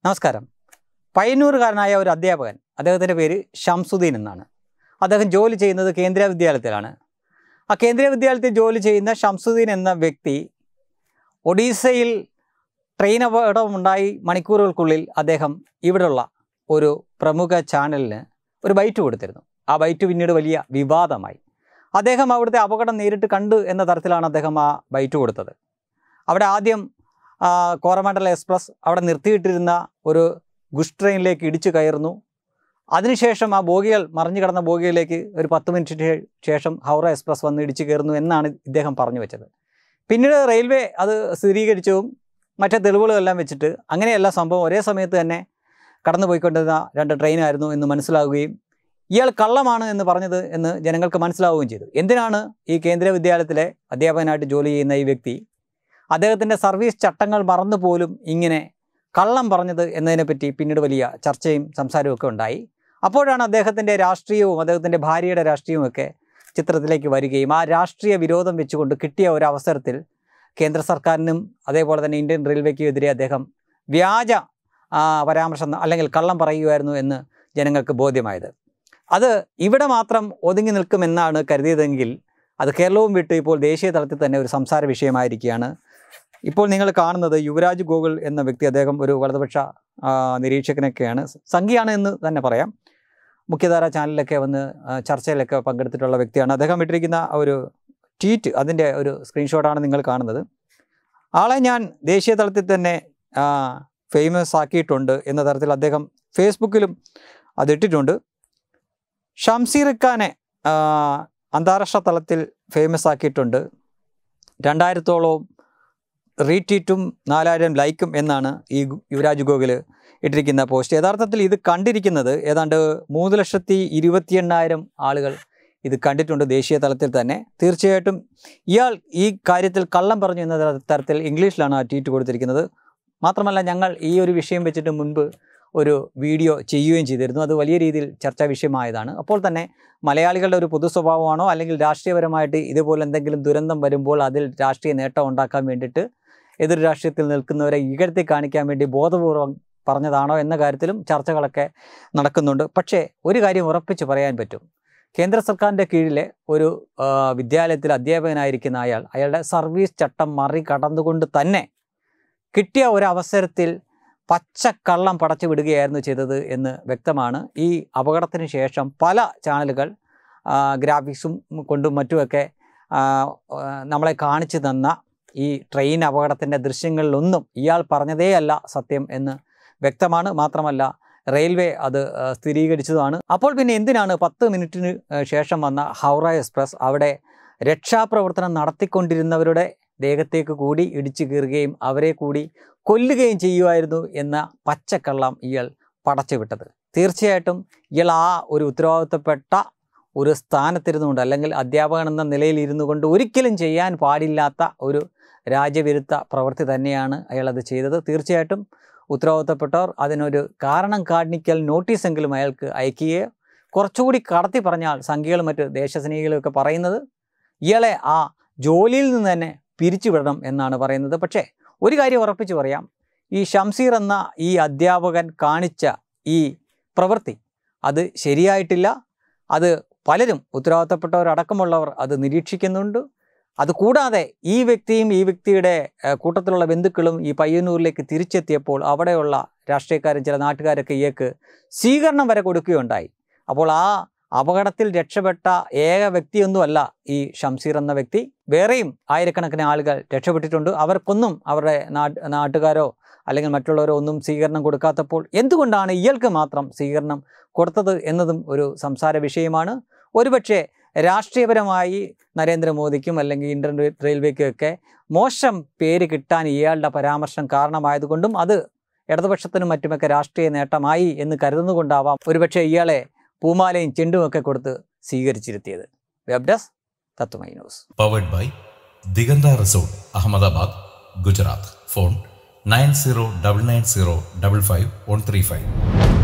നമസ്കാരം പയ്യന്നൂരുകാരനായ ഒരു അധ്യാപകൻ അദ്ദേഹത്തിൻ്റെ പേര് ഷംസുദ്ദീൻ എന്നാണ് അദ്ദേഹം ജോലി ചെയ്യുന്നത് കേന്ദ്രീയ വിദ്യാലയത്തിലാണ് ആ കേന്ദ്രീയ വിദ്യാലയത്തിൽ ജോലി ചെയ്യുന്ന ഷംസുദ്ദീൻ എന്ന വ്യക്തി ഒഡീസയിൽ ട്രെയിൻ അപകടമുണ്ടായി മണിക്കൂറുകൾക്കുള്ളിൽ അദ്ദേഹം ഇവിടെയുള്ള ഒരു പ്രമുഖ ചാനലിന് ഒരു ബൈറ്റ് കൊടുത്തിരുന്നു ആ ബൈറ്റ് പിന്നീട് വലിയ വിവാദമായി അദ്ദേഹം അവിടുത്തെ അപകടം നേരിട്ട് കണ്ടു എന്ന തരത്തിലാണ് അദ്ദേഹം ആ ബൈറ്റ് കൊടുത്തത് അവിടെ ആദ്യം ആ, കോറമണ്ഡല എക്സ്പ്രസ് അവിടെ നിർത്തിയിട്ടിരുന്ന ഒരു ഗുഷ് ട്രെയിനിലേക്ക് ഇടിച്ചു കയറുന്നു അതിനുശേഷം ആ ബോഗികൾ മറിഞ്ഞു കിടന്ന ബോഗിയിലേക്ക് ഒരു പത്ത് മിനിറ്റിന് ശേഷം ഹൗറ എക്സ്പ്രസ് വന്ന് ഇടിച്ചു കയറുന്നു എന്നാണ് ഇദ്ദേഹം പറഞ്ഞു വെച്ചത് പിന്നീട് റെയിൽവേ അത് സ്ഥിരീകരിച്ചതും മറ്റേ തെളിവുകളെല്ലാം വെച്ചിട്ട് അങ്ങനെയല്ല സംഭവം ഒരേ സമയത്ത് തന്നെ കടന്നു പോയിക്കൊണ്ടിരുന്ന രണ്ട് ട്രെയിനായിരുന്നു എന്ന് മനസ്സിലാവുകയും ഇയാൾ കള്ളമാണ് എന്ന് പറഞ്ഞത് എന്ന് ജനങ്ങൾക്ക് മനസ്സിലാവുകയും ചെയ്തു എന്തിനാണ് ഈ കേന്ദ്രീയ വിദ്യാലയത്തിലെ അധ്യാപകനായിട്ട് ജോലി ചെയ്യുന്ന ഈ വ്യക്തി അദ്ദേഹത്തിൻ്റെ സർവീസ് ചട്ടങ്ങൾ മറന്നു പോലും ഇങ്ങനെ കള്ളം പറഞ്ഞത് എന്നതിനെപ്പറ്റി പിന്നീട് വലിയ ചർച്ചയും സംസാരവും ഒക്കെ ഉണ്ടായി അപ്പോഴാണ് അദ്ദേഹത്തിൻ്റെ രാഷ്ട്രീയവും അദ്ദേഹത്തിൻ്റെ ഭാര്യയുടെ രാഷ്ട്രീയവും ഒക്കെ ചിത്രത്തിലേക്ക് വരികയും ആ രാഷ്ട്രീയ വിരോധം വെച്ചുകൊണ്ട് കിട്ടിയ ഒരു അവസരത്തിൽ കേന്ദ്ര സർക്കാരിനും അതേപോലെ തന്നെ ഇന്ത്യൻ റെയിൽവേക്കും എതിരെ അദ്ദേഹം വ്യാജ ആ, പരാമർശം അല്ലെങ്കിൽ കള്ളം പറയുമായിരുന്നു എന്ന് ജനങ്ങൾക്ക് ബോധ്യമായത് അത് ഇവിടെ മാത്രം ഒതുങ്ങി നിൽക്കുമെന്നാണ് കരുതിയതെങ്കിൽ അത് കേരളവും വിട്ട് ഇപ്പോൾ ദേശീയ തലത്തിൽ തന്നെ ഒരു സംസാര വിഷയമായിരിക്കുകയാണ് ഇപ്പോൾ നിങ്ങൾ കാണുന്നത് യുവരാജ് ഗോകുൽ എന്ന വ്യക്തി അദ്ദേഹം ഒരു വലതുപക്ഷ ആ, നിരീക്ഷകനൊക്കെയാണ് സംഘിയാണ് എന്ന് തന്നെ പറയാം മുഖ്യധാര ചാനലിലൊക്കെ വന്ന് ആ, ചർച്ചയിലൊക്കെ പങ്കെടുത്തിട്ടുള്ള വ്യക്തിയാണ് അദ്ദേഹം ഇട്ടിരിക്കുന്ന ആ ഒരു ട്വീറ്റ് അതിൻ്റെ ഒരു സ്ക്രീൻഷോട്ടാണ് നിങ്ങൾ കാണുന്നത് ആളെ ഞാൻ ദേശീയ തലത്തിൽ തന്നെ ഫേമസ് ആക്കിയിട്ടുണ്ട് എന്ന തരത്തിൽ അദ്ദേഹം ഫേസ്ബുക്കിലും അതിട്ടിട്ടുണ്ട് ഷംസീർ ഖാനെ ആ, അന്താരാഷ്ട്ര തലത്തിൽ ഫേമസ് ആക്കിയിട്ടുണ്ട് രണ്ടായിരത്തോളവും റീട്വീറ്റും നാലായിരം ലൈക്കും എന്നാണ് ഈ ഗു- യുവരാജ് ഗോകുൽ ഇട്ടിരിക്കുന്ന പോസ്റ്റ് യഥാർത്ഥത്തിൽ ഇത് കണ്ടിരിക്കുന്നത് ഏതാണ്ട് മൂന്ന് ലക്ഷത്തി ഇരുപത്തി എണ്ണായിരം ആളുകൾ ഇത് കണ്ടിട്ടുണ്ട് ദേശീയ തലത്തിൽ തന്നെ തീർച്ചയായിട്ടും ഇയാൾ ഈ കാര്യത്തിൽ കള്ളം പറഞ്ഞു എന്ന തര- തരത്തിൽ ഇംഗ്ലീഷിലാണ് ആ ട്വീറ്റ് കൊടുത്തിരിക്കുന്നത് മാത്രമല്ല ഞങ്ങൾ ഈ ഒരു വിഷയം വെച്ചിട്ട് മുൻപ് ഒരു വീഡിയോ ചെയ്യുകയും ചെയ്തിരുന്നു അത് വലിയ രീതിയിൽ ചർച്ചാ വിഷയമായതാണ് അപ്പോൾ തന്നെ മലയാളികളുടെ ഒരു പൊതു സ്വഭാവമാണോ അല്ലെങ്കിൽ രാഷ്ട്രീയപരമായിട്ട് ഇതുപോലെ എന്തെങ്കിലും ദുരന്തം വരുമ്പോൾ അതിൽ രാഷ്ട്രീയ നേട്ടം ഉണ്ടാക്കാൻ വേണ്ടിയിട്ട് എതിർ രാഷ്ട്രീയത്തിൽ നിൽക്കുന്നവരെ ഇകഴ്ത്തി കാണിക്കാൻ വേണ്ടി ബോധപൂർവം പറഞ്ഞതാണോ എന്ന കാര്യത്തിലും ചർച്ചകളൊക്കെ നടക്കുന്നുണ്ട് പക്ഷേ ഒരു കാര്യം ഉറപ്പിച്ച് പറയാൻ പറ്റും കേന്ദ്ര സർക്കാരിൻ്റെ കീഴിലെ ഒരു ആ, വിദ്യാലയത്തിൽ അധ്യാപകനായിരിക്കുന്ന അയാൾ അയാളുടെ സർവീസ് ചട്ടം മറികടന്നുകൊണ്ട് തന്നെ കിട്ടിയ ഒരു അവസരത്തിൽ പച്ചക്കള്ളം പടച്ചു വിടുകയായിരുന്നു ചെയ്തത് എന്ന് വ്യക്തമാണ് ഈ അപകടത്തിന് ശേഷം പല ചാനലുകൾ ആ, ഗ്രാഫിക്സും കൊണ്ടും മറ്റുമൊക്കെ ആ, ആ, നമ്മളെ കാണിച്ചു തന്ന ഈ ട്രെയിൻ അപകടത്തിൻ്റെ ദൃശ്യങ്ങളിലൊന്നും ഇയാൾ പറഞ്ഞതേ അല്ല സത്യം എന്ന് വ്യക്തമാണ് മാത്രമല്ല റെയിൽവേ അത് ആ, സ്ഥിരീകരിച്ചതാണ് അപ്പോൾ പിന്നെ എന്തിനാണ് പത്ത് മിനിറ്റിന് ആ, ശേഷം വന്ന ഹൗറ എക്സ്പ്രസ് അവിടെ രക്ഷാപ്രവർത്തനം നടത്തിക്കൊണ്ടിരുന്നവരുടെ ദേഹത്തേക്ക് കൂടി ഇടിച്ചു കീറുകയും അവരെ കൂടി കൊല്ലുകയും ചെയ്യുമായിരുന്നു എന്ന പച്ചക്കള്ളം ഇയാൾ പടച്ചു വിട്ടത് തീർച്ചയായിട്ടും ഇയാൾ ആ ഒരു ഉത്തരവാദിത്തപ്പെട്ട ഒരു സ്ഥാനത്തിരുന്നുകൊണ്ട് അല്ലെങ്കിൽ അധ്യാപകൻ എന്ന നിലയിൽ ഇരുന്നു കൊണ്ട് ഒരിക്കലും ചെയ്യാൻ പാടില്ലാത്ത ഒരു രാജ്യവിരുദ്ധ പ്രവൃത്തി തന്നെയാണ് അയാളത് ചെയ്തത് തീർച്ചയായിട്ടും ഉത്തരവാദിത്തപ്പെട്ടവർ അതിനൊരു കാരണം കാണിക്കൽ നോട്ടീസെങ്കിലും അയാൾക്ക് അയക്കുകയോ കുറച്ചുകൂടി കടത്തി പറഞ്ഞാൽ സംഖ്യകളും മറ്റ് ദേശസ്നേഹികളും ഒക്കെ പറയുന്നത് ഇയാളെ ആ ജോലിയിൽ നിന്ന് തന്നെ പിരിച്ചുവിടണം എന്നാണ് പറയുന്നത് പക്ഷേ ഒരു കാര്യം ഉറപ്പിച്ച് പറയാം ഈ ഷംസീർ എന്ന ഈ അധ്യാപകൻ കാണിച്ച ഈ പ്രവൃത്തി അത് ശരിയായിട്ടില്ല അത് പലരും ഉത്തരവാദിത്തപ്പെട്ടവരടക്കമുള്ളവർ അത് നിരീക്ഷിക്കുന്നുണ്ട് അതുകൂടാതെ ഈ വ്യക്തിയും ഈ വ്യക്തിയുടെ ഏഹ്, കൂട്ടത്തിലുള്ള ബന്ധുക്കളും ഈ പയ്യന്നൂരിലേക്ക് തിരിച്ചെത്തിയപ്പോൾ അവിടെയുള്ള രാഷ്ട്രീയക്കാരും ചില നാട്ടുകാരൊക്കെ ഇയാൾക്ക് സ്വീകരണം വരെ കൊടുക്കുകയുണ്ടായി അപ്പോൾ ആ അപകടത്തിൽ രക്ഷപ്പെട്ട ഏക വ്യക്തിയൊന്നുമല്ല ഈ ഷംസീർ എന്ന വ്യക്തി വേറെയും ആയിരക്കണക്കിന് ആളുകൾ രക്ഷപ്പെട്ടിട്ടുണ്ട് അവർക്കൊന്നും അവരുടെ നാട്ട് നാട്ടുകാരോ അല്ലെങ്കിൽ മറ്റുള്ളവരോ ഒന്നും സ്വീകരണം കൊടുക്കാത്തപ്പോൾ എന്തുകൊണ്ടാണ് ഇയാൾക്ക് മാത്രം സ്വീകരണം കൊടുത്തത് എന്നതും ഒരു സംസാര വിഷയമാണ് ഒരുപക്ഷെ രാഷ്ട്രീയപരമായി നരേന്ദ്രമോദിക്കും അല്ലെങ്കിൽ ഇന്ത്യൻ റെയിൽ- റെയിൽവേക്കും ഒക്കെ മോശം പേര് കിട്ടാൻ ഇയാളുടെ പരാമർശം കാരണമായതുകൊണ്ടും അത് ഇടതുപക്ഷത്തിനും മറ്റുമൊക്കെ രാഷ്ട്രീയ നേട്ടമായി എന്ന് കരുതുന്നുകൊണ്ടാവാം ഒരുപക്ഷെ ഇയാളെ പൂമാലയും ചെണ്ടുമൊക്കെ കൊടുത്ത് സ്വീകരിച്ചിരുത്തിയത് web desk Tatwamayi news powered by Diganta resort Ahmedabad Gujarat phone nine zero double nine zero double five one three five